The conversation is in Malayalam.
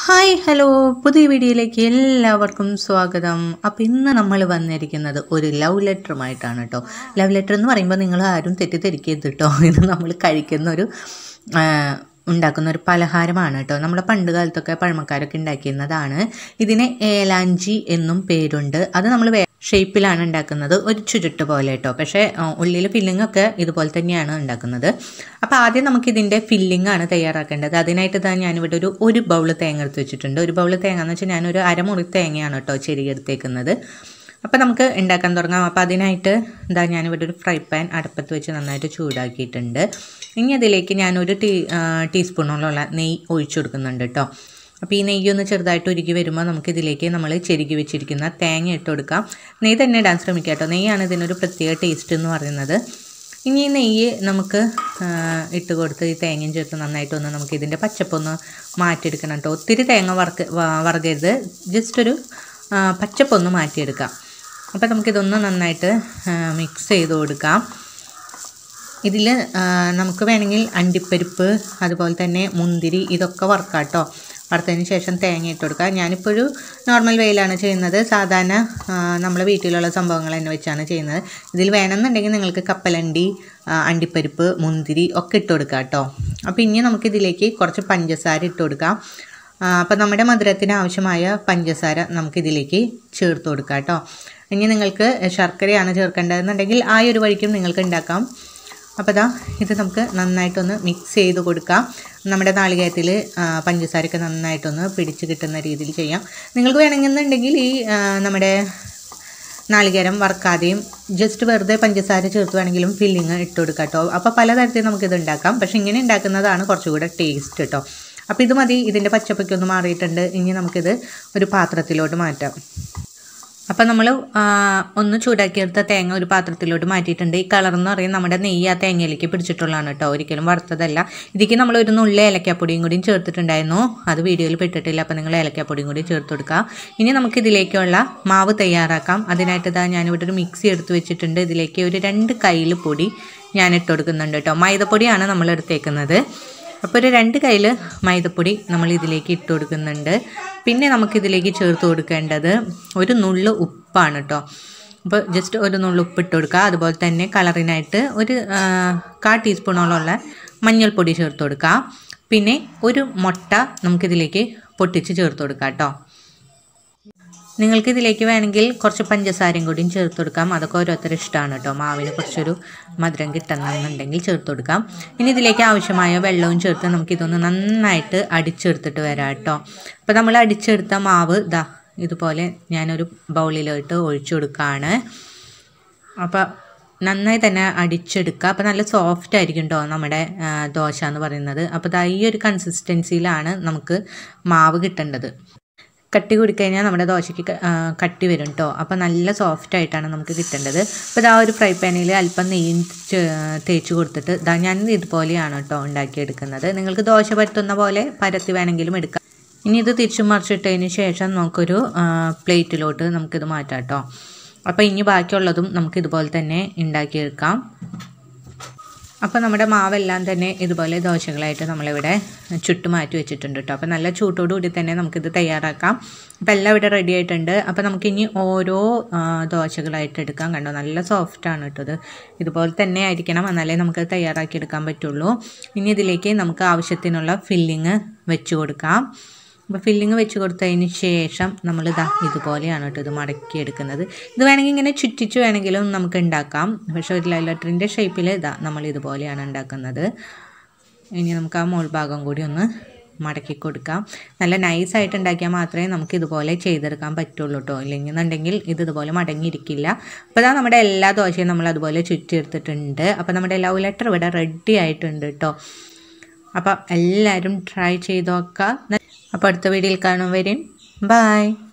ഹായ് ഹലോ പുതിയ വീഡിയോയിലേക്ക് എല്ലാവർക്കും സ്വാഗതം അപ്പോൾ ഇന്ന് നമ്മൾ വന്നിരിക്കുന്നത് ഒരു ലവ് ലെറ്ററുമായിട്ടാണ് കേട്ടോ ലവ് ലെറ്റർ എന്ന് പറയുമ്പോൾ നിങ്ങൾ ആരും തെറ്റിദ്ധരിക്കരുത് കേട്ടോ ഇത് നമ്മൾ കഴിക്കുന്ന ഒരു ആ, ഉണ്ടാക്കുന്ന ഒരു പലഹാരമാണ് കേട്ടോ നമ്മുടെ പണ്ട് കാലത്തൊക്കെ പഴമക്കാരൊക്കെ ഉണ്ടാക്കിയിരുന്നതാണ് ഇതിന് ഏലാഞ്ചി എന്നും പേരുണ്ട് അത് നമ്മൾ വേ ഷേപ്പിലാണ് ഉണ്ടാക്കുന്നത് ഒരു ചുരുട്ട് പോലെ കേട്ടോ പക്ഷേ ഉള്ളിൽ ഫില്ലിംഗ് ഒക്കെ ഇതുപോലെ തന്നെയാണ് ഉണ്ടാക്കുന്നത് അപ്പോൾ ആദ്യം നമുക്ക് ഇതിൻ്റെ ഫില്ലിംഗ് ആണ് തയ്യാറാക്കേണ്ടത് അതിനായിട്ട് ഇതാ ഞാനിവിടെ ഒരു ഒരു ബൗൾ തേങ്ങ എടുത്ത് വെച്ചിട്ടുണ്ട് ഒരു ബൗൾ തേങ്ങ എന്ന് വെച്ചാൽ ഞാനൊരു അരമുറി തേങ്ങയാണ് കേട്ടോ ചെരിയെടുത്തേക്കുന്നത് അപ്പോൾ നമുക്ക് ഉണ്ടാക്കാൻ തുടങ്ങാം അപ്പോൾ അതിനായിട്ട് ഇതാ ഞാനിവിടെ ഒരു ഫ്രൈ പാൻ അടുപ്പത്ത് വെച്ച് നന്നായിട്ട് ചൂടാക്കിയിട്ടുണ്ട് ഇനി അതിലേക്ക് ഞാനൊരു ടീ ടീസ്പൂണോളമുള്ള നെയ്യ് ഒഴിച്ചു കൊടുക്കുന്നുണ്ട് കേട്ടോ അപ്പോൾ ഈ നെയ്യ് ഒന്ന് ചെറുതായിട്ട് ഉരുകി വരുമ്പോൾ നമുക്കിതിലേക്ക് നമ്മൾ ചെരുകി വെച്ചിരിക്കുന്ന തേങ്ങ ഇട്ട് കൊടുക്കാം നെയ്യ് തന്നെ ഇടാൻ ശ്രമിക്കുക കേട്ടോ നെയ്യാണ് ഇതിനൊരു പ്രത്യേക ടേസ്റ്റ് എന്ന് പറയുന്നത് ഇനി ഈ നെയ്യ് നമുക്ക് ആ, ഇട്ട് കൊടുത്ത് ഈ തേങ്ങയും ചേർത്ത് നന്നായിട്ടൊന്ന് നമുക്ക് ഇതിൻ്റെ പച്ചപ്പൊന്ന് മാറ്റിയെടുക്കണം കേട്ടോ ഒത്തിരി തേങ്ങ വറുക്ക് വ- വറുകരുത് ജസ്റ്റ് ഒരു ആ, പച്ചപ്പൊന്ന് മാറ്റിയെടുക്കാം അപ്പോൾ നമുക്കിതൊന്ന് നന്നായിട്ട് മിക്സ് ചെയ്ത് കൊടുക്കാം ഇതിൽ നമുക്ക് വേണമെങ്കിൽ അണ്ടിപ്പരിപ്പ് അതുപോലെ തന്നെ മുന്തിരി ഇതൊക്കെ വറുക്കാം കേട്ടോ വറുത്തതിന് ശേഷം തേങ്ങ ഇട്ട് കൊടുക്കുക ഞാനിപ്പോൾ ഒരു നോർമൽ വേയിലാണ് ചെയ്യുന്നത് സാധാരണ നമ്മളെ വീട്ടിലുള്ള സംഭവങ്ങൾ തന്നെ വെച്ചാണ് ചെയ്യുന്നത് ഇതിൽ വേണമെന്നുണ്ടെങ്കിൽ നിങ്ങൾക്ക് കപ്പലണ്ടി ആ, അണ്ടിപ്പരിപ്പ് മുന്തിരി ഒക്കെ ഇട്ട് കൊടുക്കുക കേട്ടോ അപ്പോൾ ഇനി നമുക്കിതിലേക്ക് കുറച്ച് പഞ്ചസാര ഇട്ട് കൊടുക്കാം അപ്പോൾ നമ്മുടെ മധുരത്തിന് ആവശ്യമായ പഞ്ചസാര നമുക്കിതിലേക്ക് ചേർത്ത് കൊടുക്കാം കേട്ടോ ഇനി നിങ്ങൾക്ക് ശർക്കരയാണ് ചേർക്കേണ്ടതെന്നുണ്ടെങ്കിൽ ആ ഒരു വഴിക്കും നിങ്ങൾക്ക് ഉണ്ടാക്കാം അപ്പോൾ ദാ ഇത് നമുക്ക് നന്നായിട്ടൊന്ന് മിക്സ് ചെയ്ത് കൊടുക്കാം നമ്മുടെ നാളികേരത്തിൽ പഞ്ചസാരയൊക്കെ നന്നായിട്ടൊന്ന് പിടിച്ച് കിട്ടുന്ന രീതിയിൽ ചെയ്യാം നിങ്ങൾക്ക് വേണമെന്നുണ്ടെങ്കിൽ ഈ ആ, നമ്മുടെ നാളികേരം വറുക്കാതെയും ജസ്റ്റ് വെറുതെ പഞ്ചസാര ചേർത്ത് വേണമെങ്കിലും ഫില്ലിങ് ഇട്ട് കൊടുക്കാം കേട്ടോ അപ്പോൾ പലതരത്തിൽ നമുക്കിത് ഉണ്ടാക്കാം പക്ഷേ ഇങ്ങനെ ഉണ്ടാക്കുന്നതാണ് കുറച്ചുകൂടെ ടേസ്റ്റ് കേട്ടോ അപ്പോൾ ഇത് മതി ഇതിൻ്റെ പച്ചപ്പൊക്കെ ഒന്ന് മാറിയിട്ടുണ്ട് ഇനി നമുക്കിത് ഒരു പാത്രത്തിലോട്ട് മാറ്റാം അപ്പം നമ്മൾ ഒന്ന് ചൂടാക്കിയെടുത്ത തേങ്ങ ഒരു പാത്രത്തിലോട്ട് മാറ്റിയിട്ടുണ്ട് ഈ കളർ എന്ന് പറയുന്നത് നമ്മുടെ നെയ്യ് ആ തേങ്ങയിലേക്ക് പിടിച്ചിട്ടുള്ളതാണ് കേട്ടോ ഒരിക്കലും വറുത്തതല്ല ഇതിലേക്ക് നമ്മൾ ഒരു നുള്ള ഏലക്കാപ്പൊടിയും കൂടിയും ചേർത്തിട്ടുണ്ടായിരുന്നു അത് വീഡിയോയിൽ പെട്ടിട്ടില്ല അപ്പോൾ നിങ്ങൾ ഏലക്കാപ്പൊടിയും കൂടി ചേർത്ത് കൊടുക്കുക ഇനി നമുക്ക് ഇതിലേക്കുള്ള മാവ് തയ്യാറാക്കാം അതിനായിട്ട് ഇതാ ഞാനിവിടെ ഒരു മിക്സി എടുത്ത് വെച്ചിട്ടുണ്ട് ഇതിലേക്ക് ഒരു രണ്ട് കയ്യിൽ പൊടി ഞാൻ ഇട്ട് കൊടുക്കുന്നുണ്ട് കേട്ടോ മൈദപ്പൊടിയാണ് നമ്മൾ എടുത്തേക്കുന്നത് അപ്പോൾ ഒരു രണ്ട് കയ്യിൽ മൈദപ്പൊടി നമ്മൾ ഇതിലേക്ക് ഇട്ട് കൊടുക്കുന്നുണ്ട് പിന്നെ നമുക്കിതിലേക്ക് ചേർത്ത് കൊടുക്കേണ്ടത് ഒരു നുള്ള് ഉപ്പാണ് കേട്ടോ അപ്പോൾ ജസ്റ്റ് ഒരു നുള്ള് ഉപ്പ് ഇട്ട് കൊടുക്കുക അതുപോലെ തന്നെ കളറിനായിട്ട് ഒരു ആ, കാ ടീസ്പൂണോളമുള്ള മഞ്ഞൾപ്പൊടി ചേർത്ത് കൊടുക്കുക പിന്നെ ഒരു മുട്ട നമുക്കിതിലേക്ക് പൊട്ടിച്ച് ചേർത്ത് കൊടുക്കാം കേട്ടോ നിങ്ങൾക്ക് ഇതിലേക്ക് വേണമെങ്കിൽ കുറച്ച് പഞ്ചസാരയും കൂടിയും ചേർത്ത് കൊടുക്കാം അതൊക്കെ ഓരോരുത്തരുടെ ഇഷ്ടമാണ് കേട്ടോ മാവിന് കുറച്ചൊരു മധുരം കിട്ടണമെന്നുണ്ടെങ്കിൽ ചേർത്ത് കൊടുക്കാം ഇനി ഇതിലേക്ക് ആവശ്യമായ വെള്ളവും ചേർത്ത് നമുക്കിതൊന്ന് നന്നായിട്ട് അടിച്ചെടുത്തിട്ട് വരാം കേട്ടോ അപ്പോൾ നമ്മൾ അടിച്ചെടുത്ത മാവ് ഇതാ ഇതുപോലെ ഞാനൊരു ബൗളിലോട്ട് ഒഴിച്ചു കൊടുക്കുകയാണ് അപ്പോൾ നന്നായി തന്നെ അടിച്ചെടുക്കുക അപ്പോൾ നല്ല സോഫ്റ്റ് ആയിരിക്കും കേട്ടോ നമ്മുടെ ആ, ദോശ എന്ന് പറയുന്നത് അപ്പോൾ ദാ ഈ ഒരു കൺസിസ്റ്റൻസിയിലാണ് നമുക്ക് മാവ് കിട്ടേണ്ടത് കട്ടി കൂടിക്കഴിഞ്ഞാൽ നമ്മുടെ ദോശയ്ക്ക് ക- ആ, കട്ടി വരും കേട്ടോ അപ്പോൾ നല്ല സോഫ്റ്റ് ആയിട്ടാണ് നമുക്ക് കിട്ടേണ്ടത് അപ്പോൾ ഇതാ ഒരു ഫ്രൈ പാനിൽ അല്പം നെയ്യും ചേ- തേച്ച് കൊടുത്തിട്ട് ഇതാ ഞാൻ ഇതുപോലെയാണ് കേട്ടോ ഉണ്ടാക്കിയെടുക്കുന്നത് നിങ്ങൾക്ക് ദോശ പറ്റുന്ന പോലെ പരത്തി വേണമെങ്കിലും എടുക്കാം ഇനി ഇത് തിരിച്ചു മറിച്ചിട്ടതിന് ശേഷം നമുക്കൊരു ആ, പ്ലേറ്റിലോട്ട് നമുക്കിത് മാറ്റാം കേട്ടോ അപ്പോൾ ഇനി ബാക്കിയുള്ളതും നമുക്ക് ഇതുപോലെ തന്നെ ഉണ്ടാക്കിയെടുക്കാം അപ്പോൾ നമ്മുടെ മാവെല്ലാം തന്നെ ഇതുപോലെ ദോശകളായിട്ട് നമ്മളിവിടെ ചുട്ടു മാറ്റി വെച്ചിട്ടുണ്ട് കേട്ടോ അപ്പോൾ നല്ല ചൂട്ടോടു കൂടി തന്നെ നമുക്കിത് തയ്യാറാക്കാം അപ്പോൾ എല്ലാം ഇവിടെ റെഡി ആയിട്ടുണ്ട് അപ്പോൾ നമുക്കിനി ഓരോ ആ, ദോശകളായിട്ട് എടുക്കാം കണ്ടോ നല്ല സോഫ്റ്റാണ് കേട്ടോ ഇത് ഇതുപോലെ തന്നെ ആയിരിക്കണം എന്നാലേ നമുക്ക് തയ്യാറാക്കി എടുക്കാൻ പറ്റുള്ളൂ ഇനി ഇതിലേക്ക് നമുക്ക് ആവശ്യത്തിനുള്ള ഫില്ലിങ് വെച്ച് കൊടുക്കാം അപ്പോൾ ഫില്ലിങ് വെച്ച് കൊടുത്തതിന് ശേഷം നമ്മൾ ഇതാ ഇതുപോലെയാണ് കേട്ടോ ഇത് മടക്കി എടുക്കുന്നത് ഇത് വേണമെങ്കിൽ ഇങ്ങനെ ചുറ്റിച്ച് വേണമെങ്കിലും നമുക്ക് ഉണ്ടാക്കാം പക്ഷേ ഒരു ലൈലറ്ററിൻ്റെ ഷേപ്പിൽ ഇതാ നമ്മൾ ഇതുപോലെയാണ് ഉണ്ടാക്കുന്നത് ഇനി നമുക്ക് ആ മോൾ ഭാഗം കൂടി ഒന്ന് മടക്കി കൊടുക്കാം നല്ല നൈസായിട്ട് ഉണ്ടാക്കിയാൽ മാത്രമേ നമുക്ക് ഇതുപോലെ ചെയ്തെടുക്കാൻ പറ്റുള്ളൂ കേട്ടോ ഇല്ലെങ്കിൽ എന്നുണ്ടെങ്കിൽ ഇത് ഇതുപോലെ മടങ്ങിയിരിക്കില്ല അപ്പോൾ ഇതാ നമ്മുടെ എല്ലാ ദോശയും നമ്മൾ അതുപോലെ ചുറ്റിയെടുത്തിട്ടുണ്ട് അപ്പോൾ നമ്മുടെ ലവ് ലെറ്റർ ഇവിടെ റെഡി ആയിട്ടുണ്ട് കേട്ടോ അപ്പോൾ എല്ലാവരും ട്രൈ ചെയ്ത് നോക്കാം അപ്പോൾ അടുത്ത വീഡിയോയിൽ കാണും വരും ബൈ